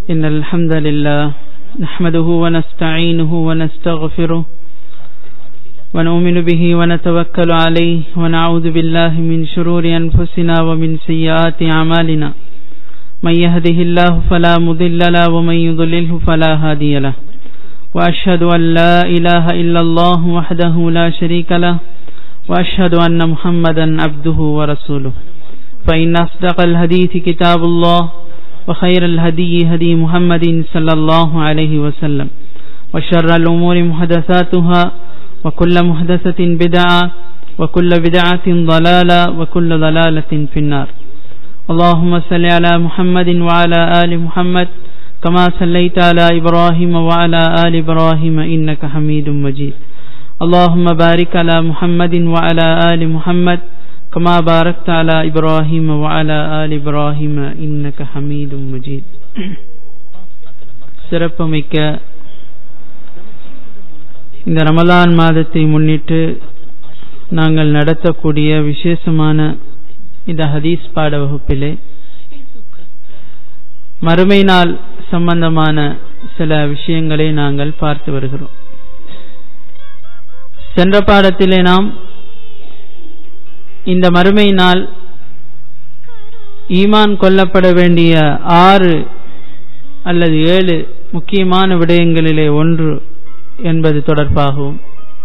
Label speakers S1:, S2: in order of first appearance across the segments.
S1: إن الحمد لله نحمده ونستعينه ونستغفره ونؤمن به ونتوكل عليه ونعوذ بالله من شرور أنفسنا ومن سيئات أعمالنا من يهده الله فلا مضل له ومن يضلله فلا هادي له وأشهد أن لا إله إلا الله وحده لا شريك له وأشهد أن محمدا عبده ورسوله فإن أصدق الحديث كتاب الله وخير الهدي هدي محمد صلى الله عليه وسلم وشر الأمور محدثاتها وكل محدثة بدعة وكل بدعة ضلالة وكل ضلالة في النار اللهم صل على محمد وعلى آل محمد كما صليت على إبراهيم وعلى آل إبراهيم إنك حميد مجيد اللهم بارك على محمد وعلى آل محمد كما باركت على إبراهيم وعلى آل إبراهيم إنك حميد مجيد சிறப்புமிக்க இந்த ரமலான் மாதத்தை முன்னிட்டு நாங்கள் நடத்தக்கூடிய விசேஷமான இந்த ஹதீஸ் பாட வகுப்பிலே மறுமை நாள் சம்பந்தமான சில விஷயங்களை நாங்கள் பார்த்து வருகிறோம் சென்ற பாடத்திலே நாம் இந்த மறுமை நாள் ஈமான் கொல்லப்பட வேண்டிய ஆறு அல்லது ஏழு முக்கியமான விடயங்களிலே ஒன்று என்பது தொடர்பாகவும்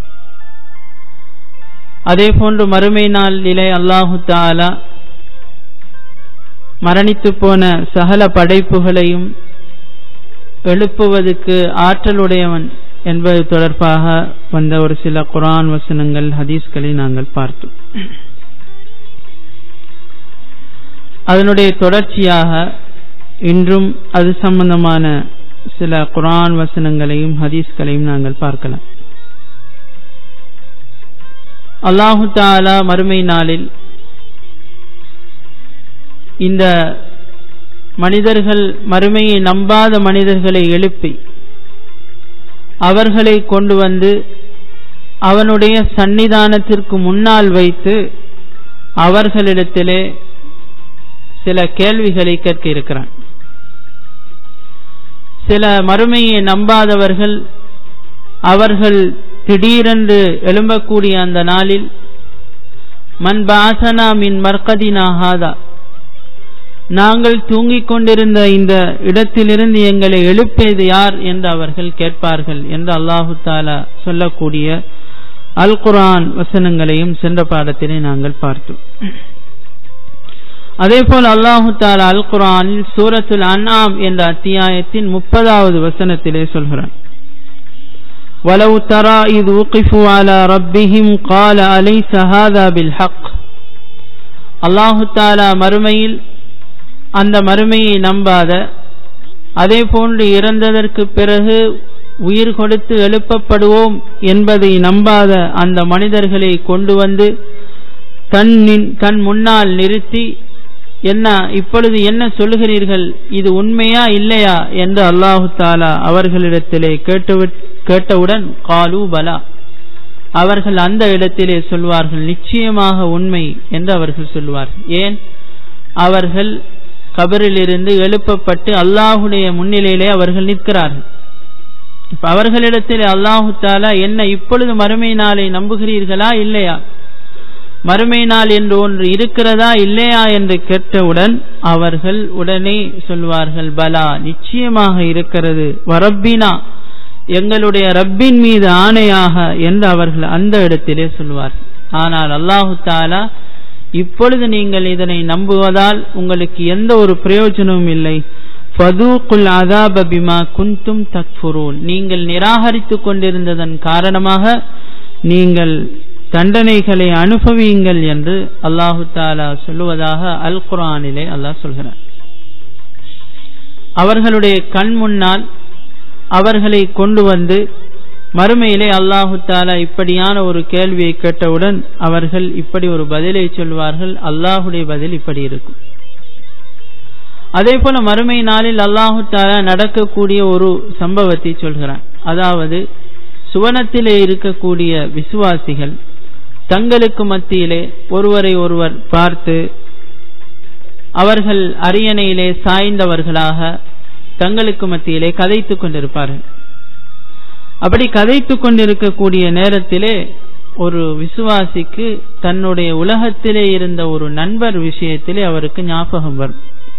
S1: அதே போன்று மறுமை நாளிலே அல்லாஹு தாலா மரணித்து போன சகல படைப்புகளையும் எழுப்புவதற்கு ஆற்றலுடையவன் என்பது தொடர்பாக வந்த ஒரு சில குரான் வசனங்கள் ஹதீஸ்களை நாங்கள் பார்த்தோம் அதனுடைய தொடர்ச்சியாக இன்றும் அது சம்பந்தமான சில குரான் வசனங்களையும் ஹதீஸ்களையும் நாங்கள் பார்க்கலாம் அல்லாஹு தாலா மறுமை நாளில் இந்த மனிதர்கள் மறுமையை நம்பாத மனிதர்களை எழுப்பி அவர்களை கொண்டு வந்து அவனுடைய சன்னிதானத்திற்கு முன்னால் வைத்து அவர்களிடத்திலே சில கேள்விகளை கேட்க இருக்கிறான் சில மறுமையை நம்பாதவர்கள் அவர்கள் திடீரென்று எழும்பக்கூடிய அந்த நாளில் மண் பாசனா மின் மர்கதினா ஹாதா நாங்கள் தூங்கிக் கொண்டிருந்த இந்த இடத்திலிருந்து எங்களை எழுப்பியது யார் என்று அவர்கள் கேட்பார்கள் என்று அல்லாஹு தாலா சொல்லக்கூடிய அல் குரான் வசனங்களையும் சென்ற பாடத்திலே நாங்கள் பார்த்தோம் அதே போல் அல்லாஹு தாலா அல் குரானில் சூரத்துல் அன்ஆம் என்ற அத்தியாயத்தின் முப்பதாவது வசனத்திலே சொல்கிறான் ولو ترى إذ وقفوا على ربهم قال أليس هذا بالحق அல்லாஹு தாலா மறுமையில் அந்த மறுமையை நம்பாத அதே போன்று இறந்ததற்கு பிறகு உயிர் கொடுத்து எழுப்பப்படுவோம் என்பதை நம்பாத அந்த மனிதர்களை கொண்டு வந்து தன் தன் முன்னால் நிறுத்தி என்ன இப்பொழுது என்ன சொல்லுகிறீர்கள் இது உண்மையா இல்லையா என்று அல்லாஹு தாலா அவர்களிடத்திலே கேட்டு கேட்டவுடன் காலு பலா அவர்கள் அந்த இடத்திலே சொல்வார்கள் நிச்சயமாக உண்மை என்று அவர்கள் சொல்வார்கள் ஏன் அவர்கள் கபரிலிருந்து எழுப்பப்பட்டு அல்லாஹுடைய முன்னிலையிலே அவர்கள் நிற்கிறார்கள் இப்ப அவர்களிடத்தில் அல்லாஹு தாலா என்ன இப்பொழுது மறுமை நாளை நம்புகிறீர்களா இல்லையா மறுமை நாள் என்று ஒன்று இருக்கிறதா இல்லையா என்று கேட்டவுடன் அவர்கள் உடனே சொல்வார்கள் பலா நிச்சயமாக இருக்கிறது வரப்பினா எங்களுடைய ரப்பின் மீது ஆணையாக என்று அவர்கள் அந்த இடத்திலே சொல்வார்கள் ஆனால் அல்லாஹு தாலா இப்பொழுது நீங்கள் இதனை நம்புவதால் உங்களுக்கு எந்த ஒரு பிரயோஜனமும் இல்லை ஃபதூக்குல் அதாப பிமா குந்தும் தக்ஃபுரூன் நீங்கள் நிராகரித்துக் கொண்டிருந்ததன் காரணமாக நீங்கள் தண்டனைகளை அனுபவியுங்கள் என்று அல்லாஹு தாலா சொல்லுவதாக அல் குரானிலே அல்லாஹ் சொல்கிறார் அவர்களுடைய கண் முன்னால் அவர்களை கொண்டு வந்து மறுமையிலே அல்லாஹு தாலா இப்படியான ஒரு கேள்வியை கேட்டவுடன் அவர்கள் இப்படி ஒரு பதிலை சொல்வார்கள் அல்லாஹுடைய பதில் இப்படி இருக்கும் அதே போல மறுமை நாளில் அல்லாஹு தாலா நடக்கக்கூடிய ஒரு சம்பவத்தை சொல்கிறான் அதாவது சுவனத்திலே இருக்கக்கூடிய விசுவாசிகள் தங்களுக்கு மத்தியிலே ஒருவரை ஒருவர் பார்த்து அவர்கள் அரியணையிலே சாய்ந்தவர்களாக தங்களுக்கு மத்தியிலே கதைத்துக் கொண்டிருப்பார்கள் அப்படி கதைத்துக் கொண்டிருக்கக்கூடிய நேரத்திலே ஒரு விசுவாசிக்கு தன்னுடைய உலகத்திலே இருந்த ஒரு நண்பர் விஷயத்திலே அவருக்கு ஞாபகம் வரும்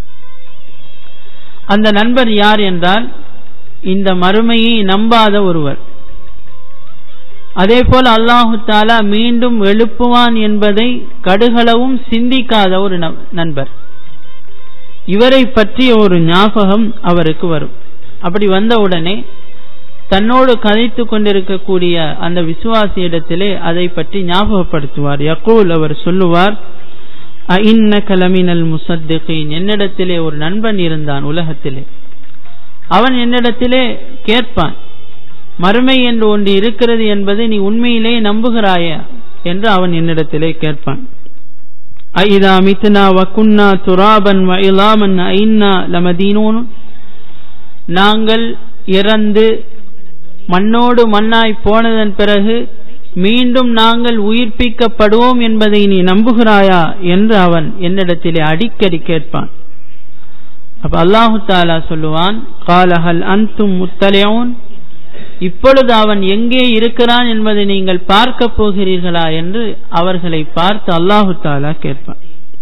S1: அந்த நண்பர் யார் என்றால் இந்த மறுமையை நம்பாத ஒருவர் அதே போல அல்லாஹு தாலா மீண்டும் எழுப்புவான் என்பதை கடுகளவும் சிந்திக்காத ஒரு நண்பர் இவரை பற்றிய ஒரு ஞாபகம் அவருக்கு வரும் அப்படி வந்தவுடனே தன்னோடு கதைத்துக் கொண்டிருக்கக்கூடிய அந்த விசுவாசியிடத்திலே அதை பற்றி ஞாபகப்படுத்துவார் யகூல் அவர் சொல்லுவார் இன்ன கலமினல் முசத்திகின் என்னிடத்திலே ஒரு நண்பன் இருந்தான் உலகத்திலே அவன் என்னிடத்திலே கேட்பான் மறுமை என்று ஒன்று இருக்கிறது என்பதை நீ உண்மையிலே நம்புகிறாயா என்று அவன் என்னிடத்திலே கேட்பான் ஐதா மித்னா வக்குன்னா துராபன் வயலாமன் ஐன்னா லமதீனோன் நாங்கள் இறந்து மண்ணோடு மண்ணாய் போனதன் பிறகு மீண்டும் நாங்கள் உயிர்ப்பிக்கப்படுவோம் என்பதை நீ நம்புகிறாயா என்று அவன் என்னிடத்திலே அடிக்கடி கேட்பான் அப்ப அல்லாஹு தாலா சொல்லுவான் காலஹல் அந்தும் முத்தலையோன் இப்பொழுது அவன் எங்கே இருக்கிறான் என்பதை நீங்கள் பார்க்க போகிறீர்களா என்று அவர்களை பார்த்து அல்லாஹு தாலா கேட்பான்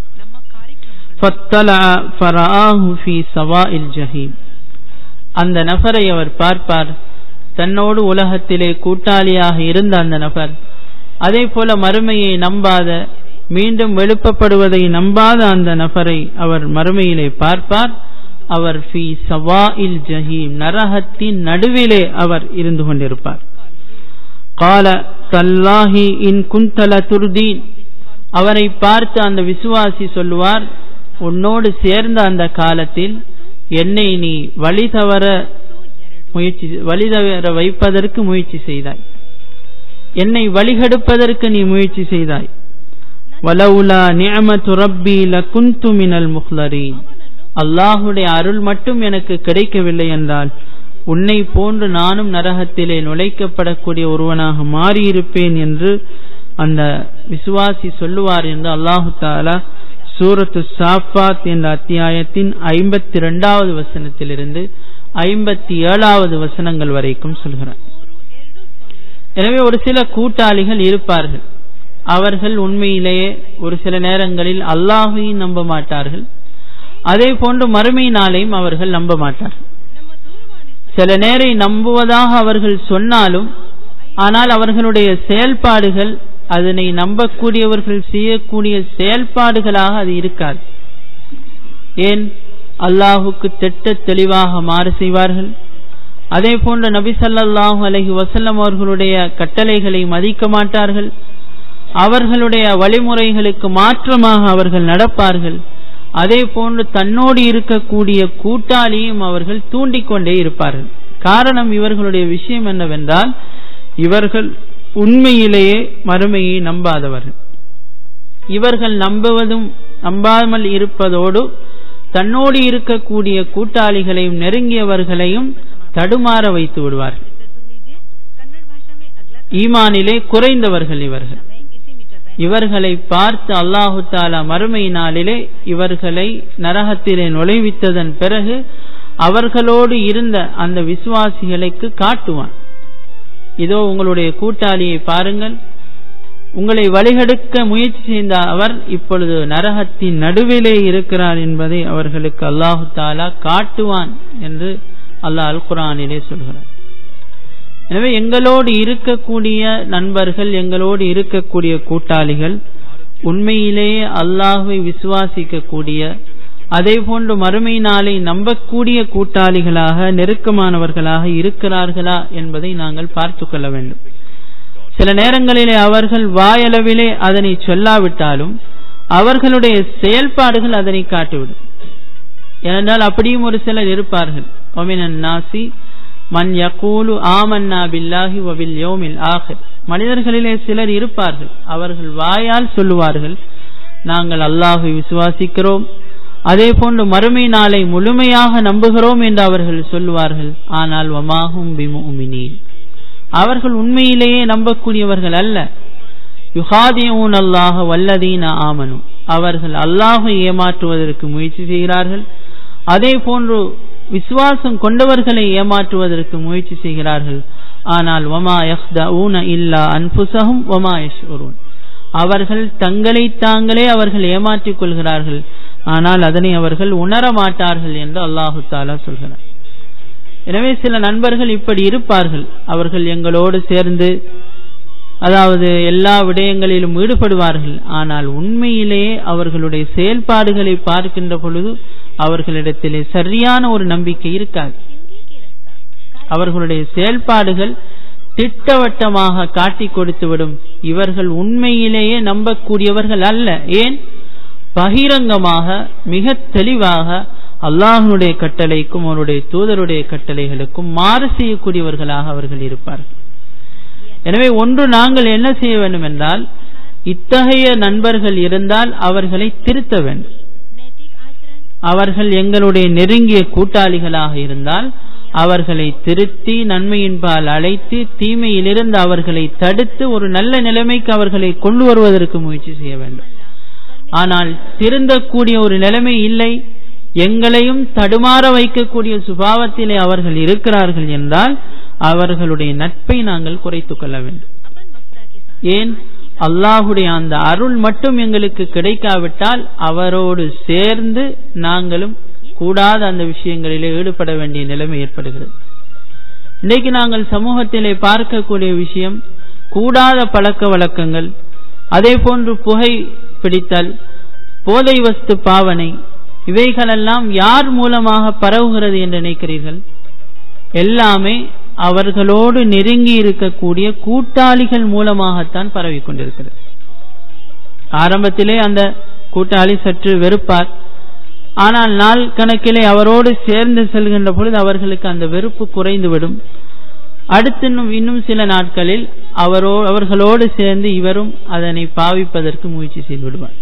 S1: அந்த நபரை அவர் பார்ப்பார் தன்னோடு உலகத்திலே கூட்டாளியாக இருந்த அந்த நபர் அதே போல மறுமையை நம்பாத மீண்டும் எழுப்பப்படுவதை நம்பாத அந்த நபரை அவர் மறுமையிலே பார்ப்பார் அவர் ஃபி சவாஇல் ஜஹீம் நரகத்தின் நடுவிலே அவர் இருந்து கொண்டிருப்பார் கால தல்லாஹி இன் குந்தல துர்தீன் அவரை பார்த்து அந்த விசுவாசி சொல்லுவார் உன்னோடு சேர்ந்த அந்த காலத்தில் என்னை நீ வழி தவற முயற்சி வழி தவற வைப்பதற்கு முயற்சி செய்தாய் என்னை வழிகெடுப்பதற்கு நீ முயற்சி செய்தாய் வலவுலா நியமத்து ரப்பி லகுந்து மினல் முஹ்லரீன் அல்லாஹுடைய அருள் மட்டும் எனக்கு கிடைக்கவில்லை என்றால் உன்னை போன்று நானும் நரகத்திலே நுழைக்கப்படக்கூடிய ஒருவனாக மாறியிருப்பேன் என்று அந்த விசுவாசி சொல்லுவார் என்று அல்லாஹு தாலா சூரத்து சாஃபாத் என்ற அத்தியாயத்தின் ஐம்பத்தி இரண்டாவது வசனத்திலிருந்து ஐம்பத்தி ஏழாவது வசனங்கள் வரைக்கும் சொல்கிறார் எனவே ஒரு சில கூட்டாளிகள் இருப்பார்கள் அவர்கள் உண்மையிலேயே ஒரு சில நேரங்களில் அல்லாஹையும் நம்ப மாட்டார்கள் அதே போன்று மறுமை நாளையும் அவர்கள் நம்ப மாட்டார்கள் சில நேரை நம்புவதாக அவர்கள் சொன்னாலும் ஆனால் அவர்களுடைய செயல்பாடுகள் அதனை நம்பக்கூடியவர்கள் செய்யக்கூடிய செயல்பாடுகளாக அது இருக்காது ஏன் அல்லாஹுக்கு திட்ட தெளிவாக மாறு செய்வார்கள் அதே போன்ற நபி சல்லாஹூ அலஹி வசல்லம் அவர்களுடைய கட்டளைகளை மதிக்க மாட்டார்கள் அவர்களுடைய வழிமுறைகளுக்கு மாற்றமாக அவர்கள் நடப்பார்கள் அதே போன்று தன்னோடு இருக்கக்கூடிய கூட்டாளியும் அவர்கள் தூண்டிக்கொண்டே இருப்பார்கள் காரணம் இவர்களுடைய விஷயம் என்னவென்றால் இவர்கள் உண்மையிலேயே மறுமையை நம்பாதவர்கள் இவர்கள் நம்புவதும் நம்பாமல் இருப்பதோடு தன்னோடு இருக்கக்கூடிய கூட்டாளிகளையும் நெருங்கியவர்களையும் தடுமாற வைத்து விடுவார்கள் ஈமானிலே குறைந்தவர்கள் இவர்கள் இவர்களை பார்த்து அல்லாஹு தாலா மறுமை நாளிலே இவர்களை நரகத்திலே நுழைவித்ததன் பிறகு அவர்களோடு இருந்த அந்த விசுவாசிகளுக்கு காட்டுவான் இதோ உங்களுடைய கூட்டாளியை பாருங்கள் உங்களை வழிகெடுக்க முயற்சி செய்த அவர் இப்பொழுது நரகத்தின் நடுவிலே இருக்கிறார் என்பதை அவர்களுக்கு அல்லாஹு தாலா காட்டுவான் என்று அல்லாஹ் அல் குரானிலே சொல்கிறார் எனவே எங்களோடு இருக்கக்கூடிய நண்பர்கள் எங்களோடு இருக்கக்கூடிய கூட்டாளிகள் உண்மையிலேயே அல்லாஹுவை விசுவாசிக்கக்கூடிய அதே போன்று மறுமை நாளை நம்பக்கூடிய கூட்டாளிகளாக நெருக்கமானவர்களாக இருக்கிறார்களா என்பதை நாங்கள் பார்த்து கொள்ள வேண்டும் சில நேரங்களிலே அவர்கள் வாயளவிலே அதனை சொல்லாவிட்டாலும் அவர்களுடைய செயல்பாடுகள் அதனை காட்டிவிடும் ஏனென்றால் அப்படியும் ஒரு சிலர் இருப்பார்கள் ஒமினன் நாசி மன் யகூலு ஆமன்னா பில்லாஹி வபில் யோமில் ஆஹிர் மனிதர்களிலே சிலர் இருப்பார்கள் அவர்கள் வாயால் சொல்லுவார்கள் நாங்கள் அல்லாஹை விசுவாசிக்கிறோம் அதே போன்று மறுமை நாளை முழுமையாக நம்புகிறோம் என்று அவர்கள் சொல்லுவார்கள் ஆனால் வமாகும் பிமுமினீன் அவர்கள் உண்மையிலேயே நம்பக்கூடியவர்கள் அல்ல யுகாதியூன் அல்லாஹ வல்லதீன ஆமனு அவர்கள் அல்லாஹை ஏமாற்றுவதற்கு முயற்சி செய்கிறார்கள் அதே போன்று விசுவாசம் கொண்டவர்களை ஏமாற்றுவதற்கு முயற்சி செய்கிறார்கள் ஆனால் வமா யஹ்தஊன இல்லா அன்புசஹும் வமா யஷ்உரூன் அவர்கள் தங்களை தாங்களே அவர்கள் ஏமாற்றிக் கொள்கிறார்கள் ஆனால் அதனை அவர்கள் உணர மாட்டார்கள் என்று அல்லாஹு தாலா சொல்கிறார் எனவே சில நண்பர்கள் இப்படி இருப்பார்கள் அவர்கள் எங்களோடு சேர்ந்து அதாவது எல்லா விடயங்களிலும் ஈடுபடுவார்கள் ஆனால் உண்மையிலேயே அவர்களுடைய செயல்பாடுகளை பார்க்கின்ற பொழுது அவர்களிடத்திலே சரியான ஒரு நம்பிக்கை இருக்காது அவர்களுடைய செயல்பாடுகள் திட்டவட்டமாக காட்டி கொடுத்துவிடும் இவர்கள் உண்மையிலேயே நம்பக்கூடியவர்கள் அல்ல ஏன் பகிரங்கமாக மிக தெளிவாக அல்லாஹனுடைய கட்டளைக்கும் அவருடைய தூதருடைய கட்டளைகளுக்கும் மாறு செய்யக்கூடியவர்களாக அவர்கள் இருப்பார்கள் எனவே ஒன்று நாங்கள் என்ன செய்ய வேண்டும் என்றால் இத்தகைய நண்பர்கள் இருந்தால் அவர்களை திருத்த வேண்டும் அவர்கள் எங்களுடைய நெருங்கிய கூட்டாளிகளாக இருந்தால் அவர்களை திருத்தி நன்மையின்பால் அழைத்து தீமையிலிருந்து அவர்களை தடுத்து ஒரு நல்ல நிலைமைக்கு அவர்களை கொண்டு வருவதற்கு முயற்சி செய்ய வேண்டும் ஆனால் திருந்தக்கூடிய ஒரு நிலைமை இல்லை எங்களையும் தடுமாற வைக்கக்கூடிய சுபாவத்திலே அவர்கள் இருக்கிறார்கள் என்றால் அவர்களுடைய நட்பை நாங்கள் குறைத்துக் கொள்ள வேண்டும் ஏன் அல்லாஹுடைய அந்த அருள் மட்டும் எங்களுக்கு கிடைக்காவிட்டால் அவரோடு சேர்ந்து நாங்களும் கூடாத அந்த விஷயங்களிலே ஈடுபட வேண்டிய நிலைமை ஏற்படுகிறது இன்றைக்கு நாங்கள் சமூகத்திலே பார்க்கக்கூடிய விஷயம் கூடாத பழக்க வழக்கங்கள் அதே போன்று புகை பிடித்தல் போதை வஸ்து பாவனை இவைகளெல்லாம் யார் மூலமாக பரவுகிறது என்று நினைக்கிறீர்கள் எல்லாமே அவர்களோடு நெருங்கி இருக்கக்கூடிய கூட்டாளிகள் மூலமாகத்தான் பரவி கொண்டிருக்கிறது ஆரம்பத்திலே அந்த கூட்டாளி சற்று வெறுப்பார் ஆனால் நாள் கணக்கிலே அவரோடு சேர்ந்து செல்கின்ற பொழுது அவர்களுக்கு அந்த வெறுப்பு குறைந்துவிடும் அடுத்து இன்னும் இன்னும் சில நாட்களில் அவரோ அவர்களோடு சேர்ந்து இவரும் அதனை பாவிப்பதற்கு முயற்சி செய்து விடுவார்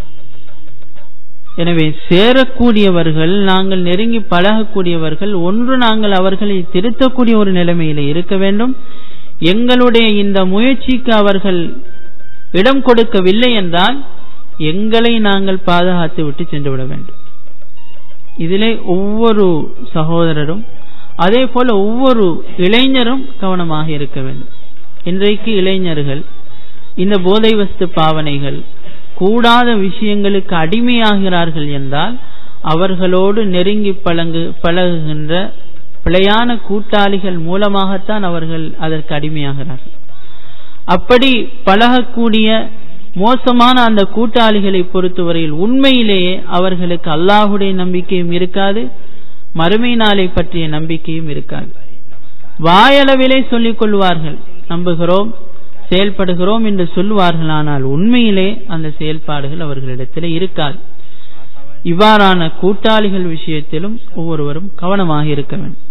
S1: எனவே சேரக்கூடியவர்கள் நாங்கள் நெருங்கி பழகக்கூடியவர்கள் ஒன்று நாங்கள் அவர்களை திருத்தக்கூடிய ஒரு நிலைமையில இருக்க வேண்டும் எங்களுடைய இந்த முயற்சிக்கு அவர்கள் இடம் கொடுக்கவில்லை என்றால் எங்களை நாங்கள் பாதுகாத்து விட்டு சென்று விட வேண்டும் இதிலே ஒவ்வொரு சகோதரரும் அதே போல ஒவ்வொரு இளைஞரும் கவனமாக இருக்க வேண்டும் இன்றைக்கு இளைஞர்கள் இந்த போதை வஸ்து பாவனைகள் கூடாத விஷயங்களுக்கு அடிமையாகிறார்கள் என்றால் அவர்களோடு நெருங்கி பழங்கு பழகுகின்ற பிழையான கூட்டாளிகள் மூலமாகத்தான் அவர்கள் அதற்கு அடிமையாகிறார்கள் அப்படி பழகக்கூடிய மோசமான அந்த கூட்டாளிகளை பொறுத்தவரையில் உண்மையிலேயே அவர்களுக்கு அல்லாஹுடைய நம்பிக்கையும் இருக்காது மறுமை நாளை பற்றிய நம்பிக்கையும் இருக்காது வாயளவிலே சொல்லிக் கொள்வார்கள் நம்புகிறோம் செயல்படுகிறோம் என்று சொல்லுவார்கள் ஆனால் உண்மையிலே அந்த செயல்பாடுகள் அவர்களிடத்தில் இருக்காது இவ்வாறான கூட்டாளிகள் விஷயத்திலும் ஒவ்வொருவரும் கவனமாக இருக்க வேண்டும்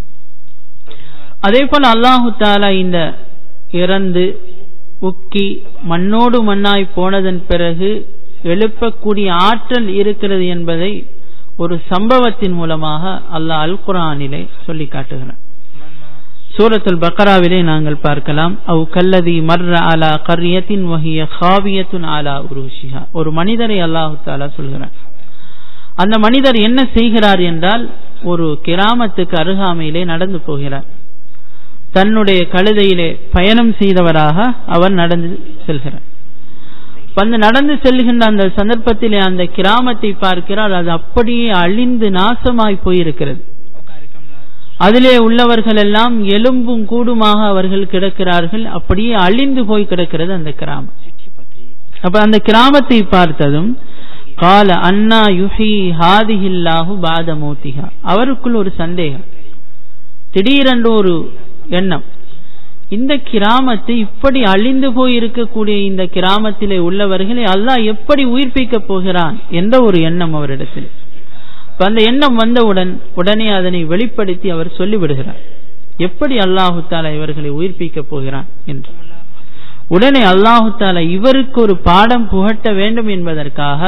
S1: அதே போல அல்லாஹு தாலா இந்த இறந்து உக்கி மண்ணோடு மண்ணாய் போனதன் பிறகு எழுப்பக்கூடிய ஆற்றல் இருக்கிறது என்பதை ஒரு சம்பவத்தின் மூலமாக அல்லாஹ் அல் குரானிலே சொல்லி காட்டுகிறான் சூரத்துல் பக்கராவிலே நாங்கள் பார்க்கலாம் அவு கல்லதி மர்ர அலா கரியத்தின் வகிய ஹாவியத்துன் அலா உருஷிஹா ஒரு மனிதரை அல்லாஹு தாலா சொல்கிறார் அந்த மனிதர் என்ன செய்கிறார் என்றால் ஒரு கிராமத்துக்கு அருகாமையிலே நடந்து போகிறார் தன்னுடைய கழுதையிலே பயணம் செய்தவராக அவர் நடந்து செல்கிறார் வந்து நடந்து செல்கின்ற அந்த சந்தர்ப்பத்திலே அந்த கிராமத்தை பார்க்கிறார் அது அப்படியே அழிந்து நாசமாய் போயிருக்கிறது அதிலே உள்ளவர்கள் எல்லாம் எலும்பும் கூடுமாக அவர்கள் கிடக்கிறார்கள் அப்படியே அழிந்து போய் கிடக்கிறது அந்த கிராமம் அப்ப அந்த கிராமத்தை பார்த்ததும் கால அண்ணா யுஹி ஹாதிஹில்லாஹு பாத மோத்திகா அவருக்குள் ஒரு சந்தேகம் திடீரென்று ஒரு எண்ணம் இந்த கிராமத்தை இப்படி அழிந்து போய் இருக்கக்கூடிய இந்த கிராமத்திலே உள்ளவர்களை அல்லாஹ் எப்படி உயிர்ப்பிக்க போகிறான் என்ற ஒரு எண்ணம் அவரிடத்தில் அந்த எண்ணம் வந்தவுடன் உடனே அதனை வெளிப்படுத்தி அவர் சொல்லிவிடுகிறார் எப்படி அல்லாஹு தாலா இவர்களை உயிர்ப்பிக்க போகிறான் என்று உடனே அல்லாஹு தாலா இவருக்கு ஒரு பாடம் புகட்ட வேண்டும் என்பதற்காக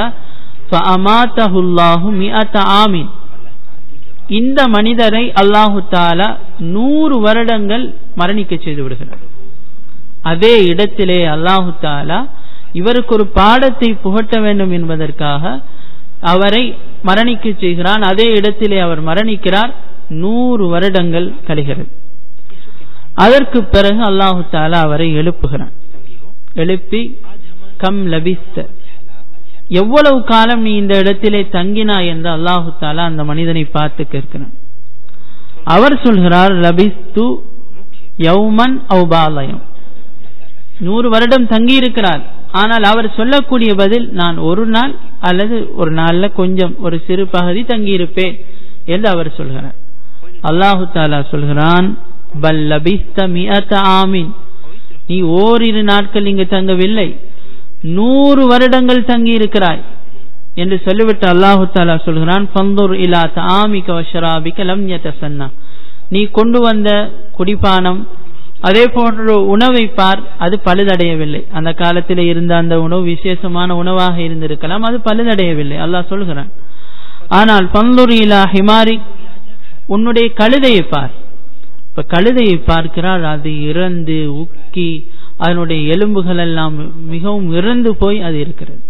S1: ஆமீன் இந்த மனிதரை அல்லாஹு தாலா நூறு வருடங்கள் மரணிக்க செய்து விடுகிறார் அதே இடத்திலே அல்லாஹு தாலா இவருக்கு ஒரு பாடத்தை புகட்ட வேண்டும் என்பதற்காக அவரை மரணிக்க செய்கிறான் அதே இடத்திலே அவர் மரணிக்கிறார் நூறு வருடங்கள் கழிகிறது அதற்கு பிறகு அல்லாஹு தாலா அவரை எழுப்புகிறான் எழுப்பி கம் லபிஸ்த எவ்வளவு காலம் நீ இந்த இடத்திலே தங்கினாய் என்று அல்லாஹு தாலா அந்த மனிதனை பார்த்து கேட்கிறான் அவர் சொல்கிறார் லபிஸ்து யௌமன் ஔபாலயம் நூறு வருடம் தங்கி இருக்கிறார் ஆனால் அவர் சொல்லக்கூடிய பதில் நான் ஒரு நாள் அல்லது ஒரு நாள்ல கொஞ்சம் ஒரு சிறு பகுதி தங்கியிருப்பேன் என்று அவர் சொல்கிறார் அல்லாஹு தாலா சொல்கிறான் பல் லபிஸ்த மியத்த ஆமீன் நீ ஓரிரு நாட்கள் இங்கு தங்கவில்லை நூறு வருடங்கள் தங்கி இருக்கிறாய் என்று சொல்லிவிட்டு அல்லாஹு தாலா சொல்கிறான் பந்தூர் இலா தாமிக வஷராபிக லம் யதசன்னா நீ கொண்டு வந்த குடிப்பானம் அதே போன்ற உணவை பார் அது பழுதடையவில்லை அந்த காலத்தில் இருந்த அந்த உணவு விசேஷமான உணவாக இருந்திருக்கலாம் அது பழுதடையவில்லை அல்லாஹ் சொல்கிறான் ஆனால் பந்தூர் இலா ஹிமாரி உன்னுடைய கழுதையை பார் இப்ப கழுதையை பார்க்கிறாள் அது இறந்து உக்கி அதனுடைய எலும்புகள் எல்லாம் மிகவும் இறந்து போய் அது இருக்கிறது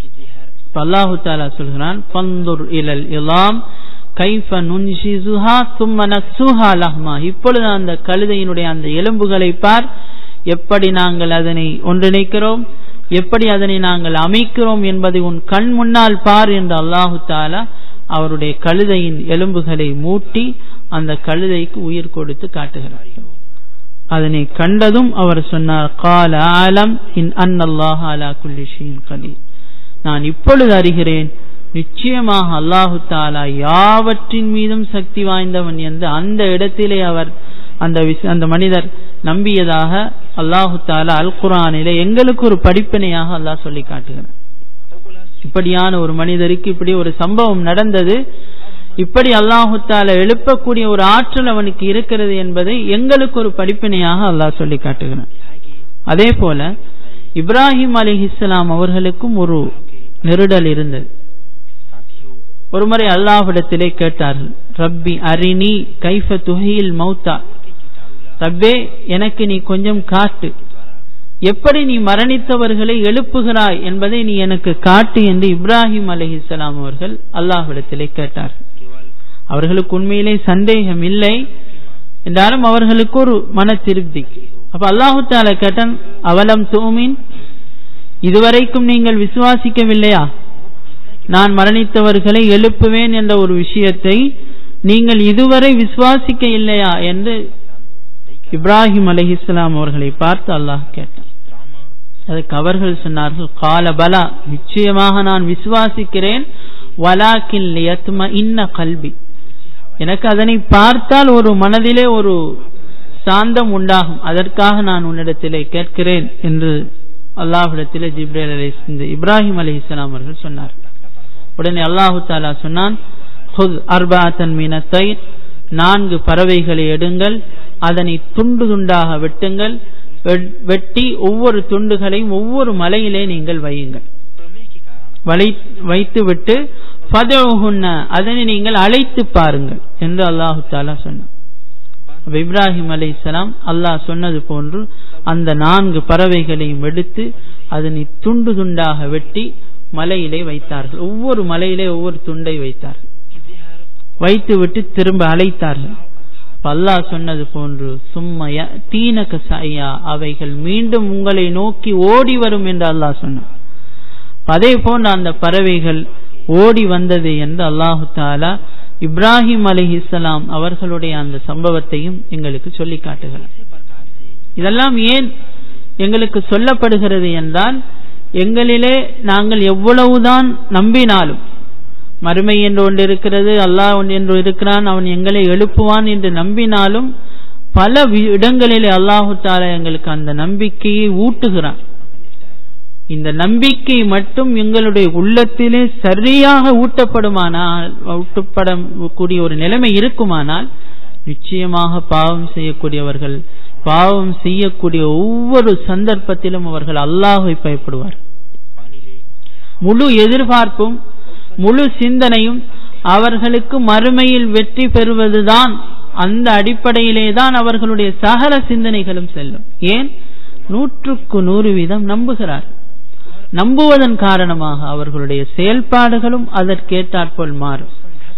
S1: அல்லாஹு தாலா சொல்கிறான் பந்துர் இலல் இலாம் கைஃப நுன்ஷிசுஹா தும்ம நக்சுஹா லஹ்மா இப்பொழுது அந்த கழுதையினுடைய அந்த எலும்புகளை பார் எப்படி நாங்கள் அதனை ஒன்றிணைக்கிறோம் எப்படி அதனை நாங்கள் அமைக்கிறோம் என்பதை உன் கண் முன்னால் பார் என்று அல்லாஹு தாலா அவருடைய கழுதையின் எலும்புகளை மூட்டி அந்த கழுதைக்கு உயிர் கொடுத்து காட்டுகிறார் அதனை கண்டதும் அவர் சொன்னார் கால ஆலம் இன் அன்னல்லாஹ் அலா குல்லி ஷீன் கலீல் நான் இப்பொழுது அறிகிறேன் நிச்சயமாக அல்லாஹு தாலா யாவற்றின் மீதும் சக்தி வாய்ந்தவன் என்று அந்த இடத்திலே அவர் அந்த அந்த மனிதர் நம்பியதாக அல்லாஹு தாலா அல் குரானிலே எங்களுக்கு ஒரு படிப்பினையாக அல்லாஹ் சொல்லி காட்டுகிறார் இப்படியான ஒரு மனிதருக்கு இப்படி ஒரு சம்பவம் நடந்தது இப்படி அல்லாஹு தாலா எழுப்பக்கூடிய ஒரு ஆற்றல் அவனுக்கு இருக்கிறது என்பதை எங்களுக்கு ஒரு படிப்பினையாக அல்லாஹ் சொல்லி காட்டுகிறான் அதே போல இப்ராஹிம் அலி இஸ்லாம் அவர்களுக்கும் ஒரு நெருடல் இருந்தது ஒருமுறை அல்லாஹ்விடத்திலே கேட்டார்கள் ரப்பி அரிணி கைஃப துகையில் மௌத்தா ரப்பே எனக்கு நீ கொஞ்சம் காட்டு எப்படி நீ மரணித்தவர்களை எழுப்புகிறாய் என்பதை நீ எனக்கு காட்டு என்று இப்ராஹிம் அலிஹிஸ்லாம் அவர்கள் அல்லாஹ்விடத்திலே கேட்டார்கள் அவர்களுக்கு உண்மையிலே சந்தேகம் இல்லை என்றாலும் அவர்களுக்கு ஒரு மன திருப்தி அப்ப அல்லாஹு தால கேட்டான் அவலம் தூமின் இதுவரைக்கும் நீங்கள் விசுவாசிக்கவில்லையா நான் மரணித்தவர்களை எழுப்புவேன் என்ற ஒரு விஷயத்தை நீங்கள் இதுவரை விசுவாசிக்க இல்லையா என்று இப்ராஹிம் அலஹிஸ்லாம் அவர்களை பார்த்து அல்லாஹ் கேட்டான் அதுக்கு அவர்கள் சொன்னார்கள் கால பலா நிச்சயமாக நான் விசுவாசிக்கிறேன் வலாக்கில் இன்ன கல்வி எனக்கு அதனை பார்த்தால் ஒரு மனதிலே ஒரு சாந்தம் உண்டாகும் அதற்காக நான் உன்னிடத்திலே கேட்கிறேன் என்று அல்லாஹிடத்திலே ஜிப்ரேல் அலி இப்ராஹிம் அலி இஸ்லாம் அவர்கள் சொன்னார் உடனே அல்லாஹு தாலா சொன்னான் நான்கு பறவைகளை எடுங்கள் அதனை துண்டு துண்டாக வெட்டுங்கள் வெட்டி ஒவ்வொரு துண்டுகளையும் ஒவ்வொரு மலையிலே நீங்கள் வையுங்கள் வைத்து விட்டு அதனை நீங்கள் அழைத்து பாருங்கள் என்று அல்லாஹு தாலா சொன்னார் இப்ராஹிம் அலி இஸ்லாம் அல்லாஹ் சொன்னது போன்று அந்த நான்கு பறவைகளையும் எடுத்து அதனை துண்டு துண்டாக வெட்டி மலையிலே வைத்தார்கள் ஒவ்வொரு மலையிலே ஒவ்வொரு துண்டை வைத்தார்கள் வைத்துவிட்டு திரும்ப அழைத்தார்கள் அல்லாஹ் சொன்னது போன்று சும்மைய தீனக சாயா அவைகள் மீண்டும் உங்களை நோக்கி ஓடி வரும் என்று அல்லாஹ் சொன்னார் அதே போன்று அந்த பறவைகள் ஓடி வந்தது என்று அல்லாஹு தாலா இப்ராஹிம் அலி இஸ்லாம் அவர்களுடைய அந்த சம்பவத்தையும் எங்களுக்கு சொல்லி காட்டுகிறார் இதெல்லாம் ஏன் எங்களுக்கு சொல்லப்படுகிறது என்றால் எங்களிலே நாங்கள் எவ்வளவுதான் நம்பினாலும் மறுமை என்று ஒன்று இருக்கிறது அல்லாஹ் ஒன்று என்று இருக்கிறான் அவன் எங்களை எழுப்புவான் என்று நம்பினாலும் பல இடங்களிலே அல்லாஹு தாலா எங்களுக்கு அந்த நம்பிக்கையை ஊட்டுகிறான் இந்த நம்பிக்கை மட்டும் எங்களுடைய உள்ளத்திலே சரியாக ஊட்டப்படுமானால் ஊட்டப்படக்கூடிய ஒரு நிலைமை இருக்குமானால் நிச்சயமாக பாவம் செய்யக்கூடியவர்கள் பாவம் செய்யக்கூடிய ஒவ்வொரு சந்தர்ப்பத்திலும் அவர்கள் அல்லாஹை பயப்படுவார் முழு எதிர்பார்ப்பும் முழு சிந்தனையும் அவர்களுக்கு மறுமையில் வெற்றி பெறுவதுதான் அந்த அடிப்படையிலே தான் அவர்களுடைய சகல சிந்தனைகளும் செல்லும் ஏன் நூற்றுக்கு நூறு வீதம் நம்புகிறார் நம்புவதன் காரணமாக அவர்களுடைய செயல்பாடுகளும் அதற்கேற்றாற்போல் மாறும்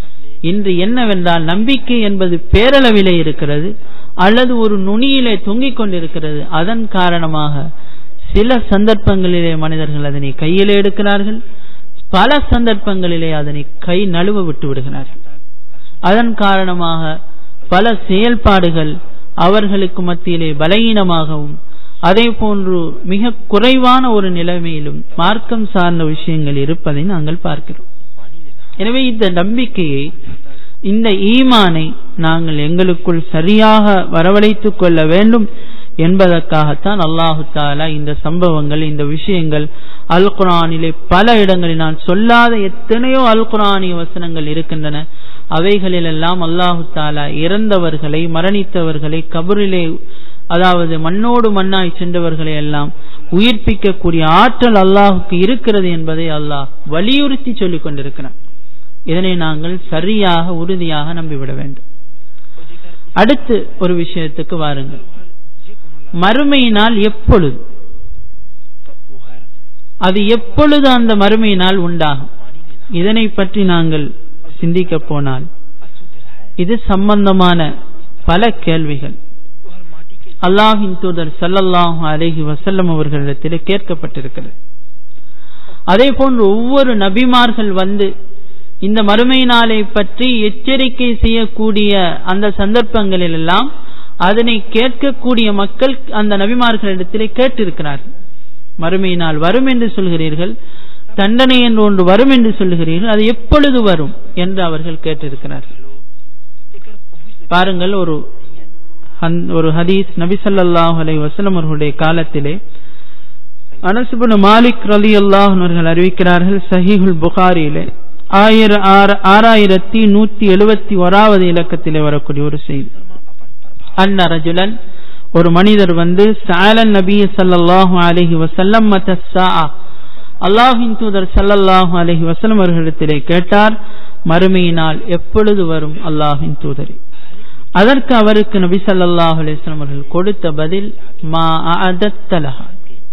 S1: இன்று என்னவென்றால் நம்பிக்கை என்பது பேரளவிலே இருக்கிறது அல்லது ஒரு நுனியிலே தொங்கிக் கொண்டிருக்கிறது அதன் காரணமாக சில சந்தர்ப்பங்களிலே மனிதர்கள் அதனை கையிலே எடுக்கிறார்கள் பல சந்தர்ப்பங்களிலே அதனை கை நழுவ விட்டு விடுகிறார்கள் அதன் காரணமாக பல செயல்பாடுகள் அவர்களுக்கு மத்தியிலே பலகீனமாகவும் அதே போன்று மிக குறைவான ஒரு நிலைமையிலும் மார்க்கம் சார்ந்த விஷயங்கள் இருப்பதை நாங்கள் பார்க்கிறோம் எனவே இந்த நம்பிக்கையை இந்த ஈமானை நாங்கள் எங்களுக்குள் சரியாக வரவழைத்துக் கொள்ள வேண்டும் என்பதற்காகத்தான் அல்லாஹு தாலா இந்த சம்பவங்கள் இந்த விஷயங்கள் அல் குரானிலே பல இடங்களில் நான் சொல்லாத எத்தனையோ அல் குரானிய வசனங்கள் இருக்கின்றன அவைகளிலெல்லாம் அல்லாஹு தாலா இறந்தவர்களை மரணித்தவர்களை கபரிலே அதாவது மண்ணோடு மண்ணாய் சென்றவர்களை எல்லாம் உயிர்ப்பிக்கக்கூடிய ஆற்றல் அல்லாஹுக்கு இருக்கிறது என்பதை அல்லாஹ் வலியுறுத்தி சொல்லிக் கொண்டிருக்கிறான் இதனை நாங்கள் சரியாக உறுதியாக நம்பிவிட வேண்டும் அடுத்து ஒரு விஷயத்துக்கு வாருங்கள் மறுமையினால் எப்பொழுது அது எப்பொழுது அந்த மறுமையினால் உண்டாகும் இதனை பற்றி நாங்கள் சிந்திக்க போனால் இது சம்பந்தமான பல கேள்விகள் அல்லாஹின் தூதர் சல்லல்லாஹு அலஹி வசல்லம் அவர்களிடத்திலே கேட்கப்பட்டிருக்கிறது அதே போன்று ஒவ்வொரு நபிமார்கள் வந்து இந்த மறுமை நாளை பற்றி எச்சரிக்கை செய்யக்கூடிய அந்த சந்தர்ப்பங்களில் எல்லாம் அதனை கேட்கக்கூடிய மக்கள் அந்த நபிமார்களிடத்திலே கேட்டிருக்கிறார்கள் மறுமை நாள் வரும் என்று சொல்கிறீர்கள் தண்டனை என்று ஒன்று வரும் என்று சொல்லுகிறீர்கள் அது எப்பொழுது வரும் என்று அவர்கள் கேட்டிருக்கிறார்கள் பாருங்கள் ஒரு ஒரு ஹதீஸ் நபி சல்லாஹ் அலை வசலம் அவர்களுடைய காலத்திலே அனசுபுன் மாலிக் ரலி அல்லாஹர்கள் அறிவிக்கிறார்கள் சஹிஹுல் புகாரியிலே ஆயிர ஆறாயிரத்தி நூத்தி எழுபத்தி ஓராவது இலக்கத்திலே வரக்கூடிய ஒரு செய்தி அன்ன ரஜுலன் ஒரு மனிதர் வந்து சாலன் நபி சல்லாஹூ அலஹி வசல்லம் அல்லாஹின் தூதர் சல்லல்லாஹு அலஹி வசலம் அவர்களிடத்திலே கேட்டார் மறுமையினால் எப்பொழுது வரும் அல்லாஹின் தூதரே அதற்கு அவருக்கு நபி சல்லாஹ் அலிஸ்லாம் அவர்கள் கொடுத்த பதில் மா அதத்தலஹா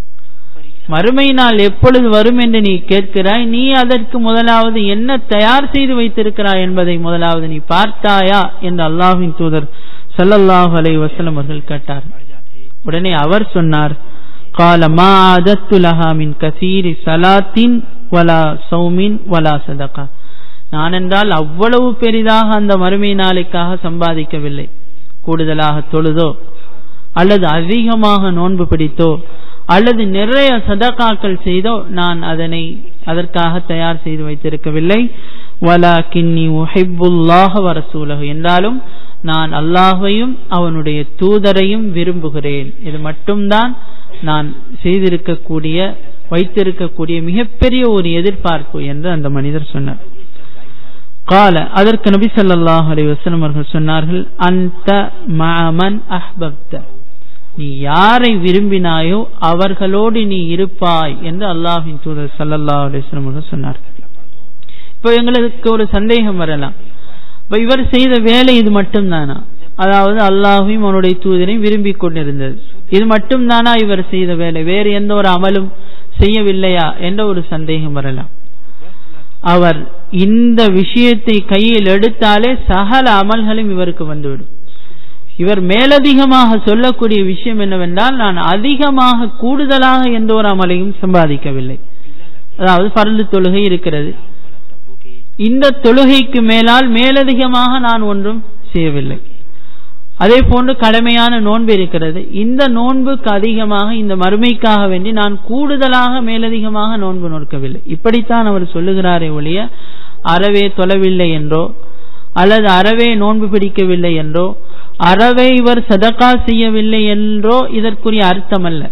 S1: மறுமை நாள் எப்பொழுது வரும் என்று நீ கேட்கிறாய் நீ அதற்கு முதலாவது என்ன தயார் செய்து வைத்திருக்கிறாய் என்பதை முதலாவது நீ பார்த்தாயா என்று அல்லாஹின் தூதர் சல்லல்லாஹு அலை வசலம் அவர்கள் கேட்டார் உடனே அவர் சொன்னார் கால மா அதத்துலஹா மின் கசீரி சலாத்தின் வலா சௌமின் வலா சதகா நான் என்றால் அவ்வளவு பெரிதாக அந்த மறுமை நாளைக்காக சம்பாதிக்கவில்லை கூடுதலாக தொழுதோ அல்லது அதிகமாக நோன்பு பிடித்தோ அல்லது நிறைய சதகாக்கள் செய்தோ நான் அதனை அதற்காக தயார் செய்து வைத்திருக்கவில்லை வலா கின்னி உஹிப்புல்லாஹ வரசூலகு என்றாலும் நான் அல்லாஹையும் அவனுடைய தூதரையும் விரும்புகிறேன் இது மட்டும்தான் நான் செய்திருக்கக்கூடிய வைத்திருக்கக்கூடிய மிகப்பெரிய ஒரு எதிர்பார்ப்பு என்று அந்த மனிதர் சொன்னார் கால அதற்கு நபி சொல்லாஹ் அலி வசலம் அவர்கள் சொன்னார்கள் அந்த மாமன் அஹ்பப்த நீ யாரை விரும்பினாயோ அவர்களோடு நீ இருப்பாய் என்று அல்லாஹின் தூதர் சல்லல்லா அலிஸ்லம் அவர்கள் சொன்னார்கள் இப்போ எங்களுக்கு ஒரு சந்தேகம் வரலாம் இப்ப இவர் செய்த வேலை இது மட்டும்தானா அதாவது அல்லாஹையும் அவனுடைய தூதரையும் விரும்பி கொண்டிருந்தது இது மட்டும்தானா இவர் செய்த வேலை வேறு எந்த ஒரு அமலும் செய்யவில்லையா என்ற ஒரு சந்தேகம் வரலாம் அவர் இந்த விஷயத்தை கையில் எடுத்தாலே சகல அமல்களும் இவருக்கு வந்துவிடும் இவர் மேலதிகமாக சொல்லக்கூடிய விஷயம் என்னவென்றால் நான் அதிகமாக கூடுதலாக எந்த ஒரு அமலையும் சம்பாதிக்கவில்லை அதாவது பருந்து தொழுகை இருக்கிறது இந்த தொழுகைக்கு மேலால் மேலதிகமாக நான் ஒன்றும் செய்யவில்லை அதே போன்று கடமையான நோன்பு இருக்கிறது இந்த நோன்புக்கு அதிகமாக இந்த மறுமைக்காக வேண்டி நான் கூடுதலாக மேலதிகமாக நோன்பு நோக்கவில்லை இப்படித்தான் அவர் சொல்லுகிறாரே ஒழிய அறவே தொலைவில்லை என்றோ அல்லது அறவே நோன்பு பிடிக்கவில்லை என்றோ அறவே இவர் சதக்கா செய்யவில்லை என்றோ இதற்குரிய அர்த்தம் அல்ல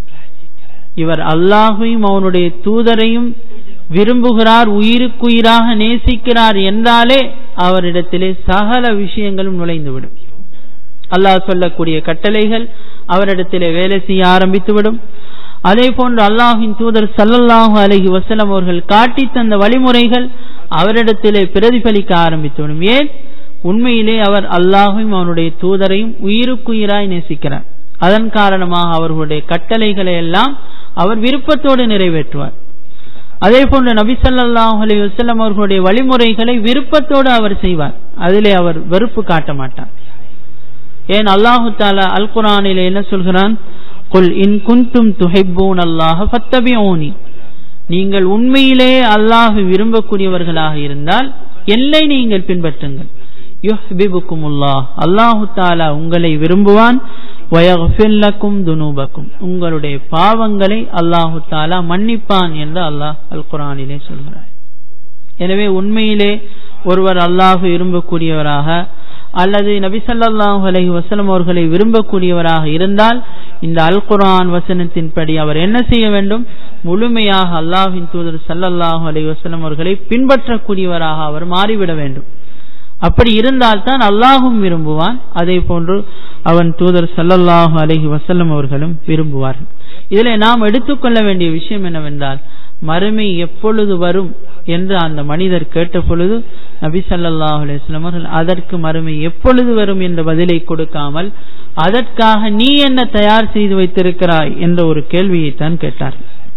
S1: இவர் அல்லாஹையும் அவனுடைய தூதரையும் விரும்புகிறார் உயிருக்குயிராக நேசிக்கிறார் என்றாலே அவரிடத்திலே சகல விஷயங்களும் நுழைந்துவிடும் அல்லாஹ் சொல்லக்கூடிய கட்டளைகள் அவரிடத்திலே வேலை செய்ய ஆரம்பித்துவிடும் அதே போன்று அல்லாஹின் தூதர் சல்லல்லாஹு அலஹி வசலம் அவர்கள் காட்டி தந்த வழிமுறைகள் அவரிடத்திலே பிரதிபலிக்க ஆரம்பித்துவிடும் ஏன் உண்மையிலே அவர் அல்லாஹையும் அவனுடைய தூதரையும் உயிருக்குயிராய் நேசிக்கிறார் அதன் காரணமாக அவர்களுடைய கட்டளைகளை எல்லாம் அவர் விருப்பத்தோடு நிறைவேற்றுவார் அதே போன்று நபி ஸல்லல்லாஹு அலைஹி வஸல்லம் அவர்களுடைய வழிமுறைகளை விருப்பத்தோடு அவர் செய்வார் அதிலே அவர் வெறுப்பு காட்ட மாட்டார் ஏன் அல்லாஹு தாலா அல் குரானிலே என்ன சொல்கிறான் குல் இன் குன்தும் துஹிப்பூன் அல்லாஹ ஃபத்தபிஊனி நீங்கள் உண்மையிலே அல்லாஹ் விரும்பக்கூடியவர்களாக இருந்தால் என்னை நீங்கள் பின்பற்றுங்கள் யுஹ்பிபுக்குமுல்லாஹ் அல்லாஹு தாலா உங்களை விரும்புவான் வயஃபிர் லக்கும் துனூபக்கும் உங்களுடைய பாவங்களை அல்லாஹு தாலா மன்னிப்பான் என்று அல்லாஹ் அல் குரானிலே சொல்கிறார் எனவே உண்மையிலே ஒருவர் அல்லாஹ் விரும்பக்கூடியவராக அல்லது நபி ஸல்லல்லாஹு அலைஹி வஸல்லம் அவர்களை விரும்பக்கூடியவராக இருந்தால் இந்த அல் குர்ஆன் வசனத்தின்படி அவர் என்ன செய்ய வேண்டும் முழுமையாக அல்லாஹ்வின் தூதர் ஸல்லல்லாஹு அலைஹி வஸல்லம் அவர்களை பின்பற்றக்கூடியவராக அவர் மாறிவிட வேண்டும் அப்படி இருந்தால் தான் அல்லாஹும் விரும்புவான் அதே போன்று அவன் தூதர் ஸல்லல்லாஹு அலைஹி வஸல்லம் அவர்களும் விரும்புவார்கள் இதிலே நாம் எடுத்துக்கொள்ள வேண்டிய விஷயம் என்னவென்றால் மறுமை எப்பொழுது வரும் என்று அந்த மனிதர் கேட்ட பொழுது நபி ஸல்லல்லாஹு அலைஹி வஸல்லம் அவர்கள் அதற்கு மறுமை எப்பொழுது வரும் என்ற பதிலை கொடுக்காமல் அதற்காக நீ என்ன தயார் செய்து வைத்திருக்கிறாய் என்ற ஒரு கேள்வியை தான் கேட்டார்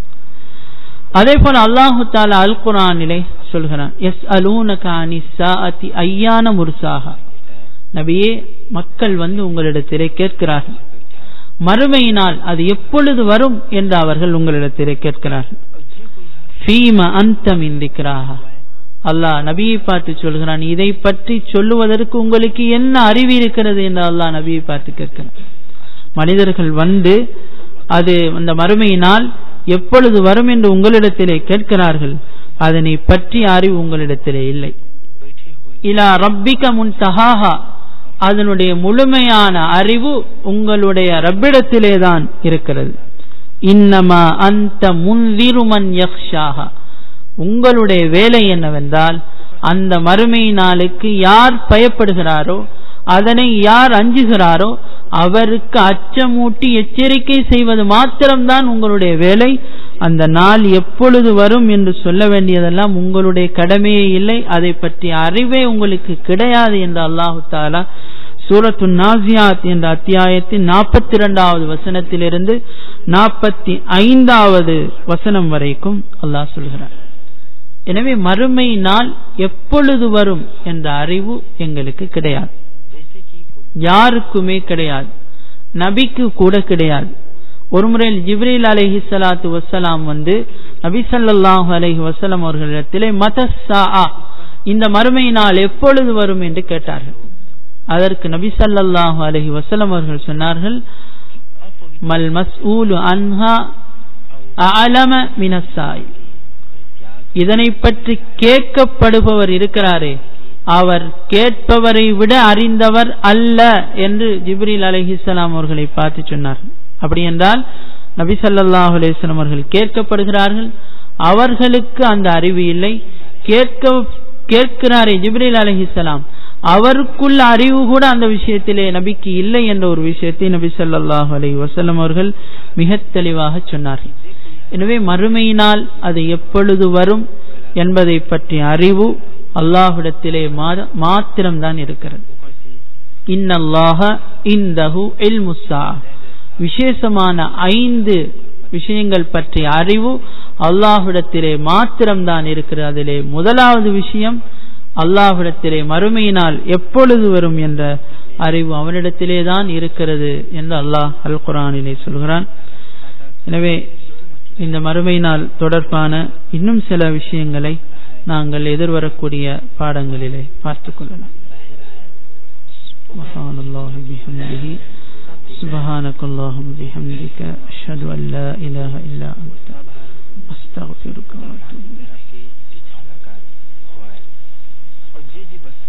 S1: அதே போல அல்லாஹு தாலா அல் குரானிலே சொல்கிறான் எஸ் அலூனக அனி சாஅத்தி ஐயான முர்சாகா நபியே மக்கள் வந்து உங்களிடத்திலே கேட்கிறார்கள் மறுமையினால் அது எப்பொழுது வரும் என்று அவர்கள் உங்களிடத்திலே கேட்கிறார்கள் ஃபீம அந்தம் இந்திக்கிறாக அல்லாஹ் நபியை பார்த்து சொல்கிறான் இதை பற்றி சொல்லுவதற்கு உங்களுக்கு என்ன அறிவு இருக்கிறது என்று அல்லாஹ் நபியை பார்த்து கேட்கிறான் மனிதர்கள் வந்து அது அந்த மறுமையினால் எப்பொழுது வரும் என்று உங்களிடத்திலே கேட்கிறார்கள் அதனை பற்றி அறிவு உங்களிடத்திலே இல்லை இலா ரப்பிக்க முன் தஹாஹா அதனுடைய முழுமையான அறிவு உங்களுடைய ரப்பிடத்திலே தான் இருக்கிறது இன்னமா அந்த முன்திருமன் யக்ஷாகா உங்களுடைய வேலை என்னவென்றால் அந்த மறுமை நாளுக்கு யார் பயப்படுகிறாரோ அதனை யார் அஞ்சுகிறாரோ அவருக்கு அச்சமூட்டி எச்சரிக்கை செய்வது மாத்திரம்தான் உங்களுடைய வேலை அந்த நாள் எப்பொழுது வரும் என்று சொல்ல வேண்டியதெல்லாம் உங்களுடைய கடமையே இல்லை அதை பற்றி அறிவே உங்களுக்கு கிடையாது என்று அல்லாஹு தாலா சூரத்து நாசியாத் என்ற அத்தியாயத்தின் நாற்பத்தி இரண்டாவது வசனத்திலிருந்து நாற்பத்தி ஐந்தாவது வசனம் வரைக்கும் அல்லாஹ் சொல்கிறார் எனவே மறுமை நாள் எப்பொழுது வரும் என்ற அறிவு எங்களுக்கு கிடையாது யாருக்குமே கிடையாது நபிக்கு கூட கிடையாது ஒரு முறையில் ஜிப்ரீல் அலஹி சலாத்து வசலாம் வந்து நபி சல்லாஹு அலஹி வசலம் அவர்களிடத்திலே மதசா இந்த மறுமை நாள் எப்பொழுது வரும் என்று கேட்டார்கள் அதற்கு நபி சல்லாஹு அலஹி வசலம் அவர்கள் சொன்னார்கள் மல் மஸ்ஊலு அன்ஹா அலம மினசாய் இதனை பற்றி கேட்கப்படுபவர் இருக்கிறாரே அவர் கேட்பவரை விட அறிந்தவர் அல்ல என்று ஜிப்ரீல் அலஹிசலாம் அவர்களை பார்த்து சொன்னார் அப்படி என்றால் நபி சல்லாஹூ அலிஸ்லாம் அவர்கள் கேட்கப்படுகிறார்கள் அவர்களுக்கு அந்த அறிவு இல்லை கேட்க கேட்கிறாரே ஜிப்ரீல் அலஹிசலாம் அவருக்குள்ள அறிவு கூட அந்த விஷயத்திலே நபிக்கு இல்லை என்ற ஒரு விஷயத்தை நபி சொல்லாஹு அலி வசல்லம் அவர்கள் மிக தெளிவாக சொன்னார்கள் எனவே மறுமையினால் அது எப்பொழுது வரும் என்பதை பற்றிய அறிவு அல்லாஹ்விடத்திலே மாத்திரம்தான் இருக்கிறது இன்னல்லாஹ இந்தஹு இல்முசா விசேஷமான ஐந்து விஷயங்கள் பற்றிய அறிவு அல்லாஹ்விடத்திலே மாத்திரம்தான் இருக்கிறது அதிலே முதலாவது விஷயம் அல்லாஹ்விடத்திலே மறுமையினால் எப்பொழுது வரும் என்ற அறிவு அவனிடத்திலே தான் இருக்கிறது என்று அல்லாஹ் அல் குரானிலே சொல்கிறான் எனவே இந்த மறுமை நாள் தொடர்பான இன்னும் சில விஷயங்களை நாங்கள் எதிர்வரக்கூடிய பாடங்களிலே பார்த்துக் கொள்ளலாம் سبحان الله بحمده سبحانك اللهم بحمدك أشهد أن لا إله إلا أنت